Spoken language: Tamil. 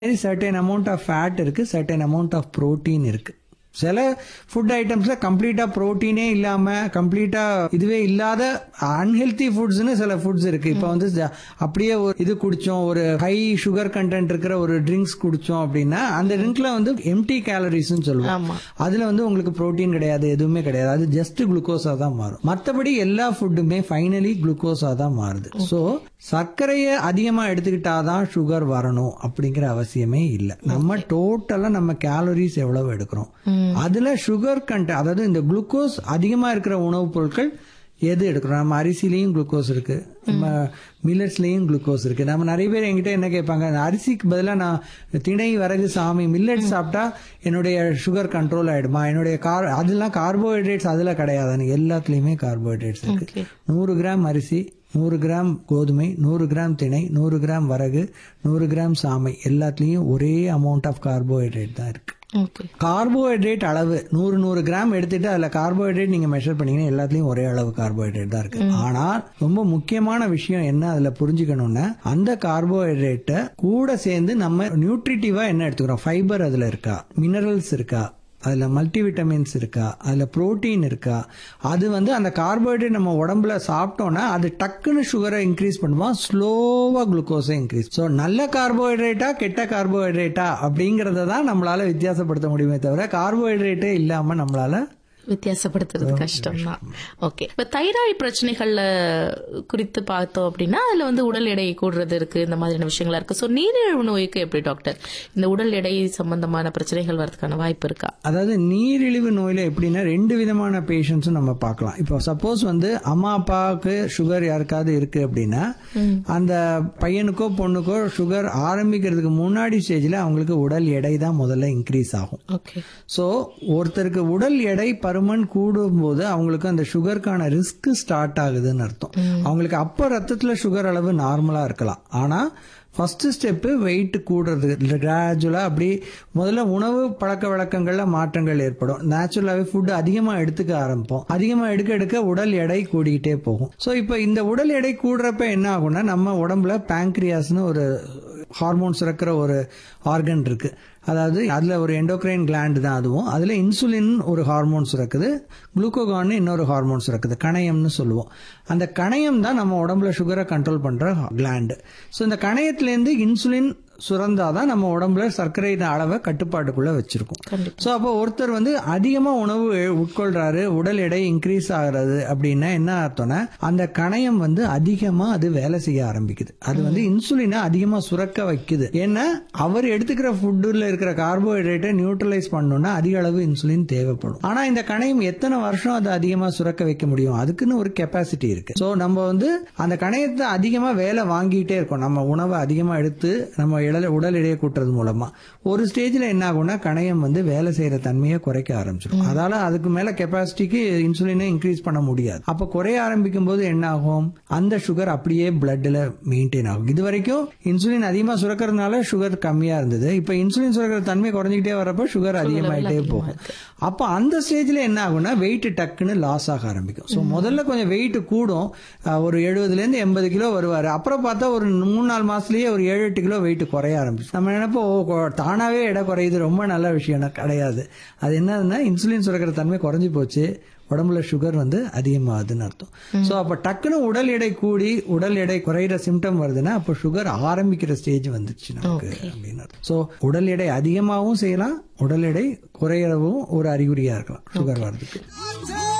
சர்டன் அமௌண்ட் ஆஃப் ஃபேட் இருக்கு சர்டன் அமௌண்ட் ஆஃப் புரோட்டீன் இருக்கு சில ஃபுட் ஐட்டம்ஸ்ல கம்ப்ளீட்டா புரோட்டீனே இல்லாம கம்ப்ளீட்டா இதுவே இல்லாத அன்ஹெல்தி ஃபுட்ஸ்னு சில ஃபுட்ஸ் இருக்கு இப்போ வந்து ஜ- அப்படியே ஒரு இது குடிச்சோம் ஒரு ஹை சுகர் கண்டென்ட் இருக்கிற ஒரு ட்ரிங்க்ஸ் குடிச்சோம் அப்படின்னா அந்த ட்ரிங்க்ல வந்து எம்டி கேலரிஸ்னு சொல்லுவோம் ஆமா அதுல வந்து உங்களுக்கு புரோட்டீன் கிடையாது எதுவுமே கிடையாது அது ஜஸ்ட் குளுக்கோஸா தான் மாறும் மத்தபடி எல்லா ஃபுட்டுமே ஃபைனலி குளுக்கோஸா தான் மாறுது சோ சர்க்கரையை அதிகமா எடுத்துக்கிட்டாதான் சுகர் வரணும் அப்படிங்கிற அவசியமே இல்லை நம்ம டோட்டலா நம்ம கேலரிஸ் எவ்வளவு எடுக்கிறோம் அதுல சுகர் கண்ட் அதாவது இந்த குளுக்கோஸ் அதிகமா இருக்கிற உணவுப் பொருட்கள் எது எடுக்கிறோம் நம்ம அரிசிலையும் குளுக்கோஸ் இருக்கு நம்ம மில்லட்ஸ்லயும் குளுக்கோஸ் இருக்கு நம்ம நிறைய பேர் என்கிட்ட என்ன கேட்பாங்க "அந்த அரிசிக்கு பதிலா நான் திணை வரகு சாமி மில்லட் சாப்பிட்டா என்னுடைய சுகர் கண்ட்ரோல் ஆயிடுமா என்னுடைய கார் அதெல்லாம் கார்போஹைட்ரேட்ஸ் அதுல கிடையாது எல்லாத்துலயுமே கார்போஹைட்ரேட்ஸ் இருக்கு ஓகே நூறு கிராம் அரிசி நூறு கிராம் கோதுமை நூறு கிராம் திணை நூறு கிராம் வரகு நூறு கிராம் சாமை எல்லாத்துலயும் ஒரே அமௌண்ட் ஆஃப் கார்போஹைட்ரேட் தான் இருக்கு ஓகே கார்போஹைட்ரேட் அளவு நூறு நூறு கிராம் எடுத்துட்டு அதுல கார்போஹைட்ரேட் நீங்க மெஷர் பண்ணீங்கன்னா எல்லாத்துலயும் ஒரே அளவு கார்போஹைட்ரேட் தான் இருக்கு ஆனா ரொம்ப முக்கியமான விஷயம் என்ன அதுல புரிஞ்சுக்கணும்னா அந்த கார்போஹைட்ரேட்டை கூட சேர்ந்து நம்ம நியூட்ரிட்டிவா என்ன எடுத்துக்கிறோம் ஃபைபர் அதுல இருக்கா மினரல்ஸ் இருக்கா அதுல மல்டிவிட்டமின்ஸ் இருக்கா அதுல புரோட்டீன் இருக்கா அது வந்து அந்த கார்போஹைட்ரேட் நம்ம உடம்புல சாப்பிட்டோம்னா அது டக்குன்னு சுகரை இன்க்ரீஸ் பண்ணுவோம் ஸ்லோவா குளுக்கோஸை இன்க்ரீஸ் ஸோ நல்ல கார்போஹைட்ரேட்டா கெட்ட கார்போஹைட்ரேட்டா அப்படிங்கறத தான் நம்மளால வித்தியாசப்படுத்த முடியுமே தவிர கார்போஹைட்ரேட்டே இல்லாம நம்மளால வித்தியாசப்படுத்துறது கஷ்டம் தான் ஓகே இப்ப தைராய்டு பிரச்சனைகள்ல குறித்து பார்த்தோம் அப்படின்னா அதுல வந்து உடல் எடை கூடுறது இருக்கு இந்த மாதிரியான விஷயங்களா இருக்கு சோ நீரிழிவு நோய்க்கு எப்படி டாக்டர் இந்த உடல் எடை சம்பந்தமான பிரச்சனைகள் வரதுக்கான வாய்ப்பு இருக்கா அதாவது நீரிழிவு நோயில எப்படின்னா ரெண்டு விதமான பேஷண்ட்ஸும் நம்ம பார்க்கலாம் இப்போ சப்போஸ் வந்து அம்மா அப்பாவுக்கு சுகர் யாருக்காவது இருக்கு அப்படின்னா அந்த பையனுக்கோ பொண்ணுக்கோ சுகர் ஆரம்பிக்கிறதுக்கு முன்னாடி ஸ்டேஜ்ல அவங்களுக்கு உடல் எடை தான் முதல்ல இன்க்ரீஸ் ஆகும் ஓகே ஸோ ஒருத்தருக்கு உடல் எடை பருமன் கூடும்போது அவங்களுக்கு அந்த சுகருக்கான ரிஸ்க் ஸ்டார்ட் ஆகுதுன்னு அர்த்தம் அவங்களுக்கு அப்போ ரத்தத்துல சுகர் அளவு நார்மலா இருக்கலாம் ஆனா ஃபர்ஸ்ட் ஸ்டெப்பு வெயிட் கூடுறது கிராஜுவலா அப்படி முதல்ல உணவு பழக்க வழக்கங்கள்ல மாற்றங்கள் ஏற்படும் நேச்சுரலாவே ஃபுட் அதிகமா எடுத்துக்க ஆரம்பிப்போம் அதிகமா எடுக்க எடுக்க உடல் எடை கூடிக்கிட்டே போகும் ஸோ இப்போ இந்த உடல் எடை கூடுறப்ப என்ன ஆகும்னா நம்ம உடம்புல பேங்க்ரியாஸ்னு ஒரு ஹார்மோன் சுரக்கிற ஒரு ஆர்கன் இருக்கு அதாவது அதுல ஒரு எண்டோக்ரைன் கிளாண்ட் தான் அதுவும் அதுல இன்சுலின் ஒரு ஹார்மோன் சுரக்குது குளுக்கோகான் இன்னொரு ஹார்மோன் சுரக்குது கணையம்னு சொல்லுவோம் அந்த கணையம் தான் நம்ம உடம்புல சுகரை கண்ட்ரோல் பண்ற கிளாண்டு ஸோ இந்த கணையத்திலேருந்து இன்சுலின் சுரந்தாதான் நம்ம உடம்புல சர்க்கரை அளவை கட்டுப்பாட்டுக்குள்ள வச்சிருக்கும் கண்டிப்பா ஸோ அப்போ ஒருத்தர் வந்து அதிகமா உணவு உட்கொள்றாரு உடல் எடை இன்க்ரீஸ் ஆகுறது அப்படின்னா என்ன அர்த்தம்னா அந்த கணையம் வந்து அதிகமா அது வேலை செய்ய ஆரம்பிக்குது அது வந்து இன்சுலினை அதிகமா சுரக்க வைக்குது ஏன்னா அவர் எடுத்துக்கிற ஃபுட்டுல இருக்கிற கார்போஹைட்ரேட்டை நியூட்ரலைஸ் பண்ணணும்னா அதிக அளவு இன்சுலின் தேவைப்படும் ஆனா இந்த கணையம் எத்தனை வருஷம் அதை அதிகமா சுரக்க வைக்க முடியும் அதுக்குன்னு ஒரு கெப்பாசிட்டி இருக்கு ஸோ நம்ம வந்து அந்த கணையத்தை அதிகமா வேலை வாங்கிட்டே இருக்கோம் நம்ம உணவை அதிகமா எடுத்து நம்ம இட உடல் எடையை கூட்டுறது மூலமா ஒரு ஸ்டேஜ்ல என்ன ஆகும்னா கணையம் வந்து வேலை செய்யற தன்மையை குறைக்க ஆரம்பிச்சிடும் அதால அதுக்கு மேல கெப்பாசிட்டிக்கு இன்சுலினை இன்க்ரீஸ் பண்ண முடியாது அப்ப குறைய ஆரம்பிக்கும் போது என்ன ஆகும் அந்த சுகர் அப்படியே பிளட்ல மெயின்டைன் ஆகும் இது வரைக்கும் இன்சுலின் அதிகமா சுரக்கிறதுனால சுகர் கம்மியா இருந்தது இப்ப இன்சுலின் சுரக்கிற தன்மை குறைஞ்சிக்கிட்டே வரப்ப சுகர் அதிகமாயிட்டே போகும் அப்ப அந்த ஸ்டேஜ்ல என்ன ஆகும்னா வெயிட் டக்குன்னு லாஸ் ஆக ஆரம்பிக்கும் ஸோ முதல்ல கொஞ்சம் வெயிட் கூடும் அஹ் ஒரு எழுபதுல இருந்து எண்பது கிலோ வருவாரு அப்புறம் பார்த்தா ஒரு மூணு நாலு மாசத்துலயே ஒரு ஏழு எட்டு கிலோ வெயிட் குறைய ஆரம்பிச்சு நம்ம நினைப்போம் ஓ, கொ- தானாவே எடை குறையுது ரொம்ப நல்ல விஷயம் கிடையாது அது என்னதுன்னா இன்சுலின் சுரக்கிற தன்மை குறைஞ்சு போச்சு உடம்புல சுகர் வந்து அதிகமாகுதுன்னு அர்த்தம் ஸோ அப்போ டக்குன்னு உடல் எடை கூடி உடல் எடை குறையிற சிம்டம் வருதுன்னா அப்போ சுகர் ஆரம்பிக்கிற ஸ்டேஜ் வந்துருச்சு நமக்கு அப்படின்னு அர்த்தம் ஸோ உடல் எடை அதிகமாகவும் செய்யலாம் உடல் எடை குறையவும் ஒரு அறிகுறியா இருக்கலாம் சுகர் வர்றதுக்கு